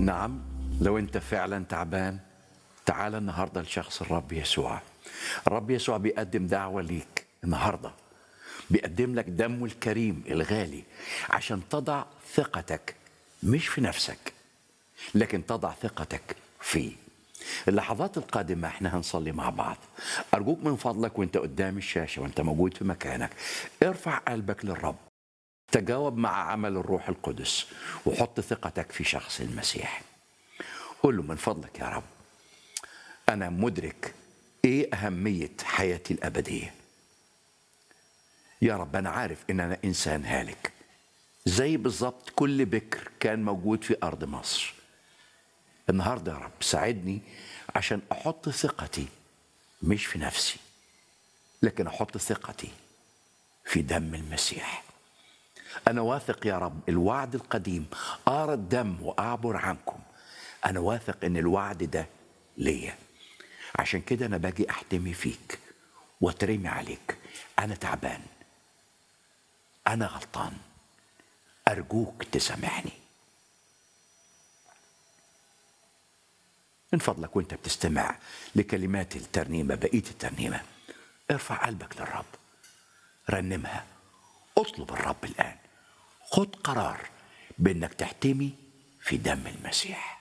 نعم لو انت فعلا تعبان تعال النهارده لشخص الرب يسوع الرب يسوع بيقدم دعوه ليك النهارده بيقدم لك دمه الكريم الغالي عشان تضع ثقتك مش في نفسك لكن تضع ثقتك فيه اللحظات القادمة احنا هنصلي مع بعض أرجوك من فضلك وانت قدام الشاشة وانت موجود في مكانك ارفع قلبك للرب تجاوب مع عمل الروح القدس وحط ثقتك في شخص المسيح قول له من فضلك يا رب أنا مدرك إيه أهمية حياتي الأبدية يا رب أنا عارف إن أنا إنسان هالك زي بالظبط كل بكر كان موجود في أرض مصر النهاردة يا رب ساعدني عشان أحط ثقتي مش في نفسي لكن أحط ثقتي في دم المسيح أنا واثق يا رب الوعد القديم أرى الدم وأعبر عنكم أنا واثق إن الوعد ده ليا عشان كده أنا باجي أحتمي فيك واترمي عليك أنا تعبان أنا غلطان أرجوك تسامحني من فضلك وانت بتستمع لكلمات الترنيمة بقية الترنيمة ارفع قلبك للرب رنمها اطلب الرب الآن خد قرار بانك تحتمي في دم المسيح